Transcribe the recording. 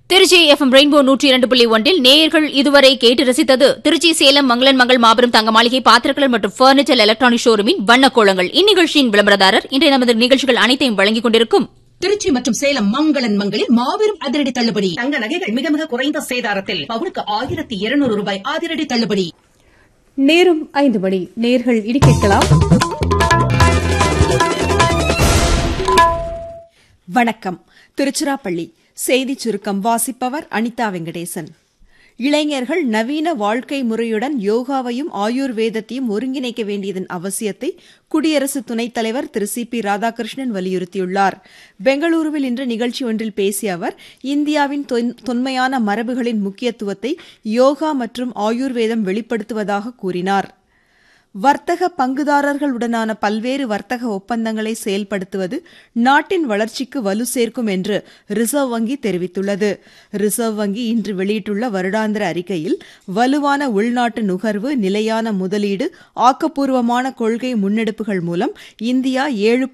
Trichy FM rainbow நூற்றி இரண்டு புள்ளி ஒன்றில் நேயர்கள் இதுவரை கேட்டு ரசித்தது திருச்சி சேலம் மங்களன் மங்கள் மாபெரும் தங்க மாளிகை பாத்திரக்கலர் மற்றும் பர்னிச்சர் எலக்ட்ரானிக் ஷோரூமின் வண்ணக்கோளங்கள் இந்நிகழ்ச்சியின் விளம்பரதாரர் இன்றைய நமது நிகழ்ச்சிகள் அனைத்தையும் வழங்கிக் கொண்டிருக்கும் திருச்சி மற்றும் சேலம் மங்களன் மங்களில் மாபெரும் அதிரடி தள்ளுபடி தங்க நகைகள் மிக மிக குறைந்த சேதாரத்தில் பவுனுக்கு ஆயிரத்தி இருநூறு ரூபாய் அதிரடி தள்ளுபடி நேரம் ஐந்து மணி நேர்கள் இனி கேட்கலாம் வணக்கம் திருச்சிராப்பள்ளி செய்திச் சுருக்கம் வாசிப்பவர் அனிதா வெங்கடேசன் இளைஞர்கள் நவீன வாழ்க்கை முறையுடன் யோகாவையும் ஆயுர்வேதத்தையும் ஒருங்கிணைக்க வேண்டியதன் அவசியத்தை குடியரசு துணைத் தலைவர் திரு சி பி ராதாகிருஷ்ணன் வலியுறுத்தியுள்ளார் பெங்களூருவில் இன்று நிகழ்ச்சி ஒன்றில் பேசிய அவர் இந்தியாவின் தொன்- தொன்மையான மரபுகளின் முக்கியத்துவத்தை யோகா மற்றும் ஆயுர்வேதம் வெளிப்படுத்துவதாக கூறினார் வர்த்தக பங்குதாரர்களுடனான பல்வேறு வர்த்தக ஒப்பந்தங்களை செயல்படுத்துவது நாட்டின் வளர்ச்சிக்கு வலு சேர்க்கும் என்று ரிசர்வ் வங்கி தெரிவித்துள்ளது ரிசர்வ் வங்கி இன்று வெளியிட்டுள்ள வருடாந்திர அறிக்கையில் வலுவான உள்நாட்டு நுகர்வு நிலையான முதலீடு ஆக்கப்பூர்வமான கொள்கை முன்னெடுப்புகள் மூலம் இந்தியா ஏழு